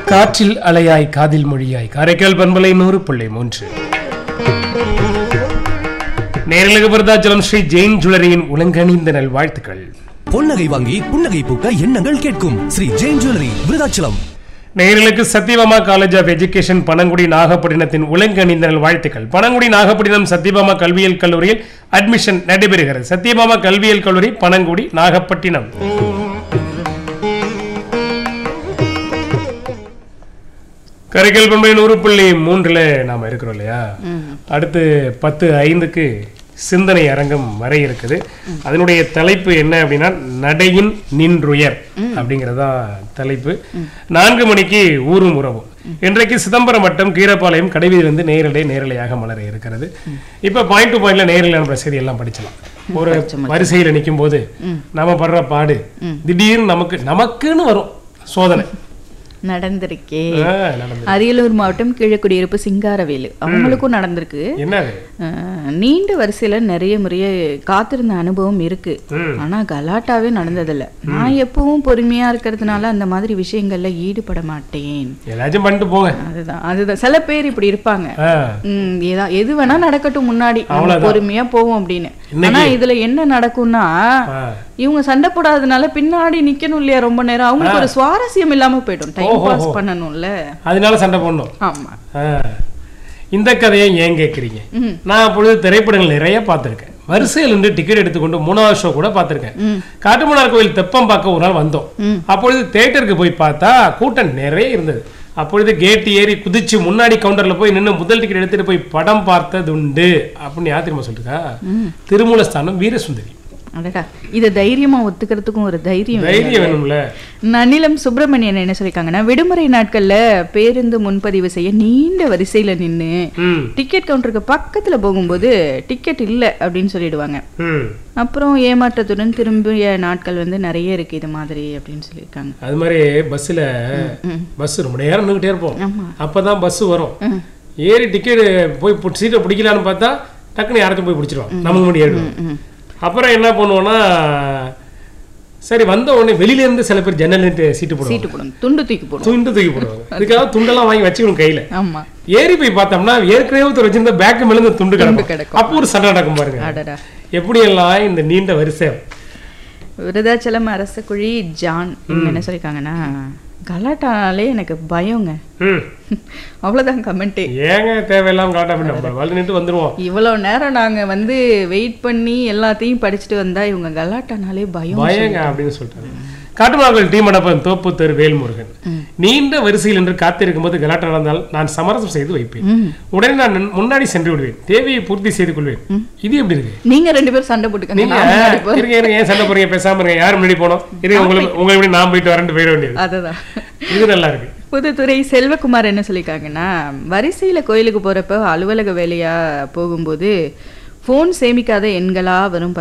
காற்றில் அலையாய் காதில் மொழியாய் காரைக்கால் பண்பலை நூறு புள்ளி மூன்று நேரலுக்கு விருதாச்சலம் ஸ்ரீ ஜெயின் ஜுவல்லரியின் உலங்கணிந்த நல்வாழ்த்துக்கள் பொன்னகை வாங்கி புன்னகை பூக்க எண்ணங்கள் கேட்கும் ஸ்ரீ ஜெயின் ஜுவல்லரி விருதாச்சலம் நேயர்களுக்கு Sathyabama college of education Panangudi நாகப்பட்டினத்தின் உலங்கணிந்த நல்வாழ்த்துக்கள் பனங்குடி நாகப்பட்டினம் சத்யபாமா கல்வியியல் கல்லூரியில் அட்மிஷன் நடைபெறுகிறது சத்யபாமா கல்வியியல் கல்லூரி பனங்குடி நாகப்பட்டினம் கரைக்கல் பண்பை நூறு புள்ளி மூன்றுல நாம இருக்கிறோம் இல்லையா அடுத்து பத்து ஐந்துக்கு சிந்தனை அரங்கம் வர இருக்குது அதனுடைய தலைப்பு என்ன அப்படின்னா நடையின் நின்றுயர் அப்படிங்கறதா தலைப்பு நான்கு மணிக்கு ஊரும் உறவும் இன்றைக்கு சிதம்பரம் வட்டம் கீரப்பாளையம் கடைவீதியிலிருந்து நேரலை நேரலையாக மலர இருக்கிறது இப்ப பாயிண்ட் டு பாயிண்ட்ல நேரலையான செய்தி எல்லாம் படிச்சலாம் ஒரு வரிசையில நிற்கும் போது நாம படுற பாடு திடீர்னு நமக்கு நமக்குன்னு வரும் சோதனை நடந்திருக்கே ஆ, நடந்து அரியலூர் மாவட்டம் கீழக்குடியிருப்பு சிங்காரவேலு அவங்களுக்கும் நடந்திருக்கு என்னது அஹ், நீண்ட வரிசையில நிறைய முறைய காத்திருந்த அனுபவம் இருக்கு ம். ஆனா கலாட்டாவே நடந்ததில்ல நான் எப்பவும் பொறுமையா இருக்கிறதுனால அந்த மாதிரி விஷயங்கள்ல ஈடுபட மாட்டேன் ஏதாச்சும் பண்ணிட்டு போங்க அதுதான் அதுதான் சில பேர் இப்படி இருப்பாங்க ஆ, ம், ஏதா- எது வேணா நடக்கட்டும் முன்னாடி நம்ம அவ்வளவுதான். பொறுமையா போவோம் அப்படின்னு இன்னைக்கு- ஆனா இதுல என்ன நடக்கும்னா ஆ. இவங்க சண்டை போடாததுனால பின்னாடி நிக்கணும் இல்லையா ரொம்ப நேரம் அவங்களுக்கு ஒரு சுவாரஸ்யம் இல்லாம போயிடும் டைம் ஓஹோ, பாஸ் ஓ. பண்ணணும்ல அதனால சண்டை போடணும் ஆமா ஆ. இந்த கதையை ஏன் கேட்குறீங்க ம். நான் அப்பொழுது திரைப்படங்கள் நிறைய பார்த்துருக்கேன் வரிசையில் நின்று டிக்கெட் எடுத்துக்கொண்டு மூணாவது ஷோ கூட பார்த்துருக்கேன் காட்டுமன்னார் கோயில் தெப்பம் பார்க்க ஒரு நாள் வந்தோம் ம். அப்பொழுது தேட்டருக்கு போய் பார்த்தா கூட்டம் நிறைய இருந்தது அப்பொழுது கேட் ஏறி குதிச்சு முன்னாடி கவுண்டர்ல போய் நின்று முதல் டிக்கெட் எடுத்துட்டு போய் படம் பார்த்ததுண்டு அப்படின்னு யார் தெரியுமா சொல்லிருக்கா திருமூலஸ்தானம் வீரசுந்தரி அடடா இத தைரியமா ஒத்துக்கிறதுக்கும் ஒரு தைரியம் வேணும். தைரியம் வேணும்ல நன்னிலம் சுப்பிரமணியன் என்ன சொல்லிருக்காங்கன்னா விடுமுறை நாட்கள்ல பேருந்து முன்பதிவு செய்ய நீண்ட வரிசையில நின்னு ம் டிக்கெட் கவுண்டருக்கு பக்கத்துல போகும்போது டிக்கெட் இல்ல அப்படின்னு சொல்லிடுவாங்க ம் அப்புறம் ஏமாற்றத்துடன் திரும்பிய நாட்கள் வந்து நிறைய இருக்கு இது மாதிரி அப்படின்னு சொல்லியிருக்காங்க அது மாதிரி பஸ்ஸில் ம். பஸ் ரொம்ப நேரம் நின்றுக்கிட்டே இருப்போம் ஆமா அப்பதான் பஸ் வரும் ம். ஏறி டிக்கெட் போய் பு- சீட்டை பிடிக்கலான்னு பார்த்தா டக்குன்னு யாராச்சும் போய் பிடிச்சிருவான் நமக்கு முன்னாடி ஏறிடுவோம் ம். அப்புறம் என்ன பண்ணுவோம்னா சரி வந்த உடனே வெளியில இருந்து சில பேர் ஜன்னல் சீட்டு போடுவாங்க சீட்டு போடணும் துண்டு தூக்கி போடணும் துண்டு தூக்கி போடுவாங்க இதுக்காக துண்டெல்லாம் வாங்கி வச்சுக்கணும் கையில ஆமா ஏறி போய் பார்த்தோம்னா ஏற்கனவே ஒருத்தர் வச்சிருந்த பேக்கு மேல இருந்து துண்டு கிடக்கும் கிடக்கும். அப்போ ஒரு சண்டை நடக்கும் பாருங்க அடடா எப்படியெல்லாம் இந்த நீண்ட வரிசை விருதாச்சலம் அரசக்குழி ஜான் இவங்க என்ன சொல்லியிருக்காங்கன்னா கலாட்டானாலே எனக்கு பயங்க ம் அவ்வளவுதான் கமெண்ட்டே ஏங்க தேவையில்லாம காட்டா அப்படி நம்ம வளர்ந்துட்டு வந்துருவோம் இவ்வளவு நேரம் நாங்க வந்து வெயிட் பண்ணி எல்லாத்தையும் படிச்சுட்டு வந்தா இவங்க கலாட்டானாலே பயம் பயங்க அப்படின்னு சொல்லிட்டாங்க காட்டுமார்கள் டீ மண்டபம் தோப்பு தெரு வேல்முருகன் நீண்ட வரிசையில் என்று காத்திருக்கும் போது கலாட்டா நடந்தால் நான் சமரசம் செய்து வைப்பேன் ம். உடனே நான் முன்னாடி சென்று விடுவேன் தேவையை பூர்த்தி செய்து கொள்வேன் இது எப்படி இருக்கு நீங்க ரெண்டு பேரும் சண்டை போட்டுக்கங்க நீங்க நான் முன்னாடி போறேன். இருங்க இருங்க ஏன் சண்டை போறீங்க பேசாம இருங்க யார் முன்னாடி போனோம் இருங்க உங்களுக்கு உங்களை எப்படி நான் போயிட்டு வரேன் போயிட வேண்டியது அதுதான் இது நல்லா இருக்கு புதுத்துறை செல்வகுமார் என்ன சொல்லியிருக்காங்கன்னா வரிசையில கோயிலுக்கு போறப்ப அலுவலக வேலையா போகும்போது ஃபோன் சேமிக்காத எண்களா வரும்